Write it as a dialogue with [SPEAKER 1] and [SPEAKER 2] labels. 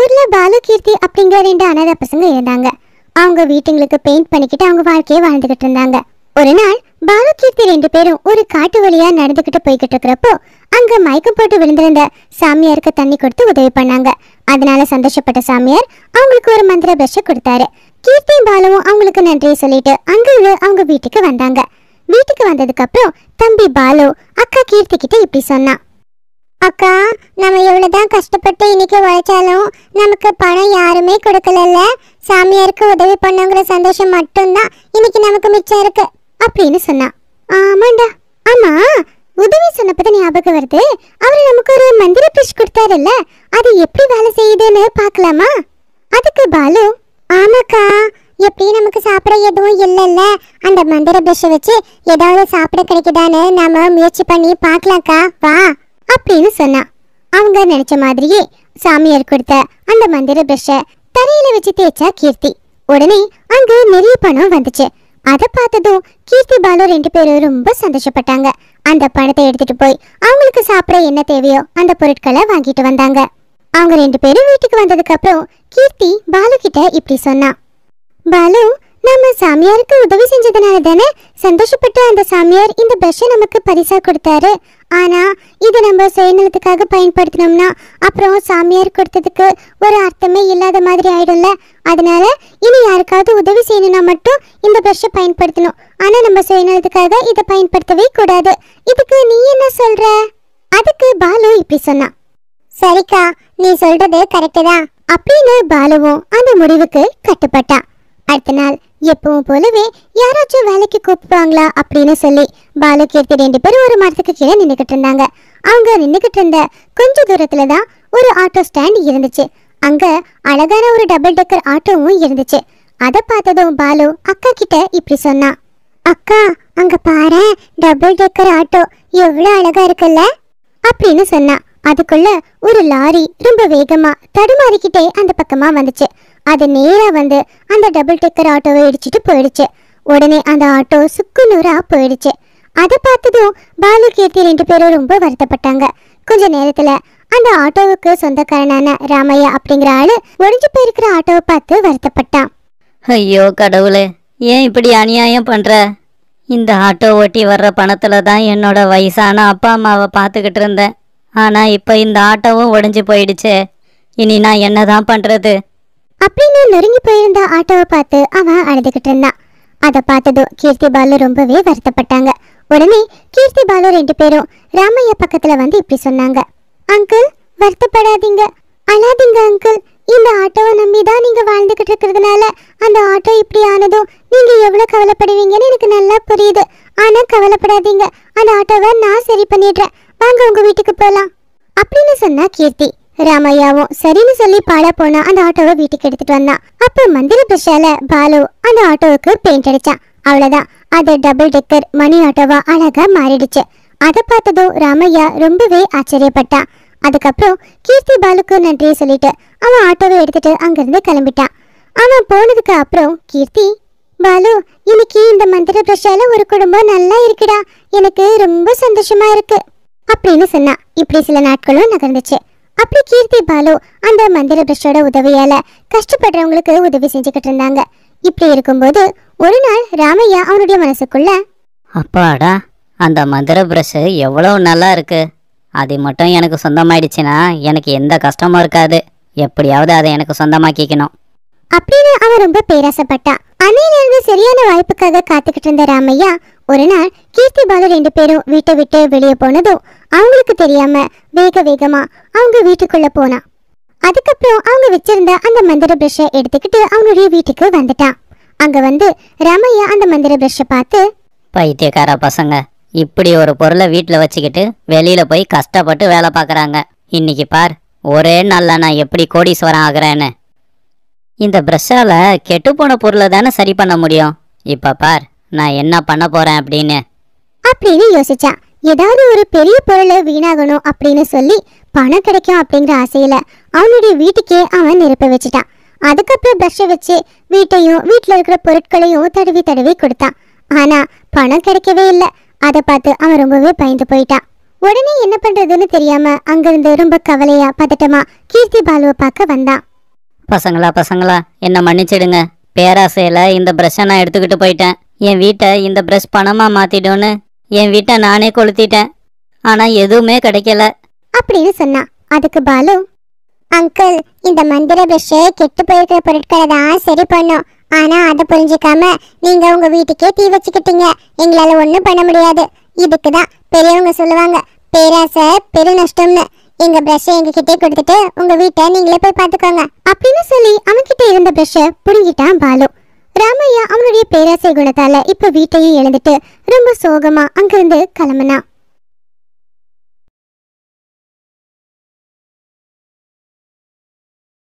[SPEAKER 1] ஊர்ல பாலு கீர்த்தி அப்படிங்கிற ரெண்டு அனாதை பசங்க இருந்தாங்க அவங்க வீட்டுங்களுக்கு பெயிண்ட் பண்ணிக்கிட்டு அவங்க வாழ்க்கையை வாழ்ந்துகிட்டு இருந்தாங்க ஒரு நாள் பாலு கீர்த்தி ரெண்டு பேரும் ஒரு காட்டு வழியா நடந்துகிட்டு போய்கிட்டு இருக்கிறப்போ அங்க மயக்கம் போட்டு விழுந்திருந்த சாமியாருக்கு தண்ணி கொடுத்து உதவி பண்ணாங்க அதனால சந்தோஷப்பட்ட சாமியார் அவங்களுக்கு ஒரு மந்திர பிரஷ் கொடுத்தாரு கீர்த்தியும் பாலுவும் அவங்களுக்கு நன்றியை சொல்லிட்டு அங்கிருந்து அவங்க வீட்டுக்கு வந்தாங்க வீட்டுக்கு வந்ததுக்கு அப்புறம் தம்பி பாலு அக்கா கீர்த்தி கிட்ட இப்படி சொன்னான் அக்கா நம்ம எவ்வளவுதான் கஷ்டப்பட்டு இன்னைக்கு உழைச்சாலும் நமக்கு பணம் யாருமே கொடுக்கலல்ல சாமியாருக்கு உதவி பண்ணுங்கிற சந்தோஷம் மட்டும்தான் இன்னைக்கு நமக்கு மிச்சம் இருக்கு அப்படின்னு சொன்னான் ஆமாண்டா ஆமா உதவி சொன்னப்பதான் ஞாபகம் வருது அவர் நமக்கு ஒரு மந்திர பிரஷ் கொடுத்தாருல்ல அது எப்படி வேலை செய்யுதுன்னு பார்க்கலாமா அதுக்கு பாலு ஆமாக்கா எப்படியும் நமக்கு சாப்பிட எதுவும் இல்லைல்ல அந்த மந்திர பிரஷ் வச்சு ஏதாவது சாப்பிட கிடைக்குதான்னு நாம முயற்சி பண்ணி பார்க்கலாம்க்கா வா அப்படின்னு சொன்னான் அவங்க நினைச்ச மாதிரியே சாமியார் கொடுத்த அந்த மந்திர பிரஷ தரையில வச்சு தேய்ச்சா கீர்த்தி உடனே அங்க நிறைய பணம் வந்துச்சு அதை பார்த்ததும் கீர்த்தி பாலு ரெண்டு பேரும் ரொம்ப சந்தோஷப்பட்டாங்க அந்த பணத்தை எடுத்துட்டு போய் அவங்களுக்கு சாப்பிட என்ன தேவையோ அந்த பொருட்களை வாங்கிட்டு வந்தாங்க அவங்க ரெண்டு பேரும் வீட்டுக்கு வந்ததுக்கு அப்புறம் கீர்த்தி பாலு கிட்ட இப்படி சொன்னா பாலு நம்ம சாமியாருக்கு உதவி செஞ்சதுனால தானே சந்தோஷப்பட்ட அந்த சாமியார் இந்த பிரஷை நமக்கு பரிசா கொடுத்தாரு ஆனா இது நம்ம சுயநலத்துக்காக பயன்படுத்தினோம்னா அப்புறம் சாமியார் கொடுத்ததுக்கு ஒரு அர்த்தமே இல்லாத மாதிரி ஆயிடும்ல அதனால இனி யாருக்காவது உதவி செய்யணும்னா மட்டும் இந்த பிரஷை பயன்படுத்தணும் ஆனா நம்ம சுயநலத்துக்காக இதை பயன்படுத்தவே கூடாது இதுக்கு நீ என்ன சொல்ற அதுக்கு பாலு இப்படி சொன்னான் சரிக்கா நீ சொல்றது கரெக்டு தான் அப்படின்னு பாலுவும் அந்த முடிவுக்கு கட்டுப்பட்டான் அடுத்த நாள் எப்பவும் போலவே யாராச்சும் வேலைக்கு கூப்பிடுவாங்களா அப்படின்னு சொல்லி பாலு கீர்த்தி ரெண்டு பேரும் ஒரு மரத்துக்கு கீழே நின்னுக்கிட்டு இருந்தாங்க அவங்க நின்னுக்கிட்டு இருந்த கொஞ்ச தூரத்துல தான் ஒரு ஆட்டோ ஸ்டாண்ட் இருந்துச்சு அங்க அழகான ஒரு டபுள் டெக்கர் ஆட்டோவும் இருந்துச்சு அதை பார்த்ததும் பாலு அக்கா கிட்ட இப்படி சொன்னான் அக்கா அங்க பாரு டபுள் டெக்கர் ஆட்டோ எவ்வளவு அழகா இருக்குல்ல அப்படின்னு சொன்னா அதுக்குள்ள ஒரு லாரி ரொம்ப வேகமா தடுமாறிக்கிட்டே அந்த பக்கமா வந்துச்சு அது நேரா வந்து அந்த டபுள் டெக்கர் ஆட்டோவை இடிச்சிட்டு போயிடுச்சு உடனே அந்த ஆட்டோ சுக்குநூறா போயிடுச்சு அதை பார்த்ததும் பாலு கீர்த்தி ரெண்டு பேரும் ரொம்ப வருத்தப்பட்டாங்க கொஞ்ச நேரத்துல அந்த ஆட்டோவுக்கு சொந்தக்காரனான ராமையா அப்படிங்கிற ஆளு ஒடிஞ்சு போயிருக்கிற ஆட்டோவை பார்த்து வருத்தப்பட்டான்
[SPEAKER 2] ஐயோ கடவுளே ஏன் இப்படி அநியாயம் பண்ற இந்த ஆட்டோ ஓட்டி வர்ற பணத்துல தான் என்னோட வயசான அப்பா அம்மாவை பார்த்துக்கிட்டு இருந்தேன் ஆனா இப்போ இந்த ஆட்டோவும் உடைஞ்சு போயிடுச்சே இனி நான் என்னதான் பண்றது
[SPEAKER 1] அப்படின்னு நொறுங்கி போயிருந்த ஆட்டோவை பார்த்து அவன் அழுதுகிட்டு இருந்தான் அதை பார்த்ததும் கீர்த்தி பாலு ரொம்பவே வருத்தப்பட்டாங்க உடனே கீர்த்தி பாலு ரெண்டு பேரும் ராமையா பக்கத்துல வந்து இப்படி சொன்னாங்க அங்கிள் வருத்தப்படாதீங்க அழாதீங்க அங்கிள் இந்த ஆட்டோவை நம்பி தான் நீங்க வாழ்ந்துகிட்டு இருக்கிறதுனால அந்த ஆட்டோ இப்படி ஆனதும் நீங்க எவ்வளவு கவலைப்படுவீங்கன்னு எனக்கு நல்லா புரியுது ஆனா கவலைப்படாதீங்க அந்த ஆட்டோவை நான் சரி பண்ணிடுறேன் வாங்க உங்க வீட்டுக்கு போலாம் அப்படின்னு சொன்னா கீர்த்தி ராமையாவும் சரின்னு சொல்லி பாட போனா அந்த ஆட்டோவை வீட்டுக்கு எடுத்துட்டு வந்தான் அப்ப மந்திர பிரஷால பாலு அந்த ஆட்டோவுக்கு பெயிண்ட் அடிச்சான் அவ்வளவுதான் அது டபுள் டெக்கர் மணி ஆட்டோவா அழகா மாறிடுச்சு அதை பார்த்ததும் ராமையா ரொம்பவே ஆச்சரியப்பட்டான் அதுக்கப்புறம் கீர்த்தி பாலுக்கு நன்றியை சொல்லிட்டு அவன் ஆட்டோவை எடுத்துட்டு அங்கிருந்து கிளம்பிட்டான் அவன் போனதுக்கு அப்புறம் கீர்த்தி பாலு இன்னைக்கு இந்த மந்திர பிரஷால ஒரு குடும்பம் நல்லா இருக்குடா எனக்கு ரொம்ப சந்தோஷமா இருக்கு அப்படின்னு சொன்னா இப்படி சில நாட்களும் நகர்ந்துச்சு அப்படி கீர்த்தி பாலு அந்த மந்திர பிரஷோட உதவியால கஷ்டப்படுறவங்களுக்கு உதவி செஞ்சுக்கிட்டு இருந்தாங்க இப்படி இருக்கும்போது ஒரு நாள் ராமையா அவனுடைய மனசுக்குள்ள
[SPEAKER 2] அப்பாடா அந்த மந்திர பிரஷ் எவ்வளோ நல்லா இருக்கு அது மட்டும் எனக்கு சொந்தமாயிடுச்சுன்னா எனக்கு எந்த கஷ்டமும் இருக்காது எப்படியாவது அதை எனக்கு சொந்தமாக்கிக்கணும்
[SPEAKER 1] அப்படின்னு அவன் ரொம்ப பேராசப்பட்டான் அன்னையில இருந்து சரியான வாய்ப்புக்காக காத்துக்கிட்டு இருந்த ராமையா ஒரு நாள் கீர்த்தி பாலு ரெண்டு பேரும் வீட்டை விட்டு வெளியே போனதும் அவங்களுக்கு தெரியாம வேக வேகமா அவங்க வீட்டுக்குள்ள போனான் அதுக்கப்புறம் அவங்க வச்சிருந்த அந்த மந்திர பிரஷை எடுத்துக்கிட்டு அவனுடைய வீட்டுக்கு வந்துட்டான் அங்க வந்து ராமையா அந்த மந்திர பிரஷை பார்த்து
[SPEAKER 2] பைத்தியக்கார பசங்க இப்படி ஒரு பொருளை வீட்டில் வச்சுக்கிட்டு வெளியில போய் கஷ்டப்பட்டு வேலை பார்க்குறாங்க இன்னைக்கு பார் ஒரே நாளில் நான் எப்படி கோடீஸ்வரன் ஆகுறேன்னு இந்த ப்ரஷ்ஷால் கெட்டுப்போன பொருளை தானே சரி பண்ண முடியும் இப்போ பார் நான் என்ன பண்ண போகிறேன் அப்படின்னு
[SPEAKER 1] அப்படின்னு யோசிச்சான் ஏதாவது ஒரு பெரிய பொருளை வீணாகணும் அப்படின்னு சொல்லி பணம் கிடைக்கும் அப்படிங்கிற ஆசையில அவனுடைய வீட்டுக்கே அவன் நெருப்ப வச்சுட்டான் அதுக்கப்புறம் ப்ரஷ்ஷை வச்சு வீட்டையும் வீட்டில் இருக்கிற பொருட்களையும் தடவி தடவி கொடுத்தான் ஆனா பணம் கிடைக்கவே இல்லை அதை பார்த்து அவன் ரொம்பவே பயந்து போயிட்டான் உடனே என்ன பண்றதுன்னு தெரியாம அங்கிருந்து ரொம்ப கவலையா பதட்டமா கீர்த்தி பாலுவை பார்க்க வந்தான்
[SPEAKER 2] பசங்களா பசங்களா என்ன மன்னிச்சிடுங்க பேராசையில இந்த ப்ரஷ்ஷை நான் எடுத்துக்கிட்டு போயிட்டேன் என் வீட்டை இந்த ப்ரஷ் பணமா மாத்திடும்னு என் வீட்டை நானே கொளுத்திட்டேன் ஆனா எதுவுமே கிடைக்கல
[SPEAKER 1] அப்படின்னு சொன்னான் அதுக்கு பாலு அங்கிள் இந்த மந்திர பிரஷ் கெட்டு போயிருக்கிற பொருட்களை தான் சரி பண்ணும் ஆனா அதை புரிஞ்சுக்காம நீங்க உங்க வீட்டுக்கே தீ வச்சுக்கிட்டீங்க எங்களால ஒண்ணும் பண்ண முடியாது இதுக்கு தான் பெரியவங்க சொல்லுவாங்க பேராசை பெரு நஷ்டம்னு எங்க பிரஷ் எங்க கிட்டே கொடுத்துட்டு உங்க வீட்டை நீங்களே போய் பாத்துக்கோங்க அப்படின்னு சொல்லி அவன்கிட்ட இருந்த பிரஷ புடுங்கிட்டான் பாலு ராமையா அவனுடைய பேராசை குணத்தால இப்ப வீட்டையும் இழந்துட்டு ரொம்ப சோகமா அங்கிருந்து கிளம்புனான்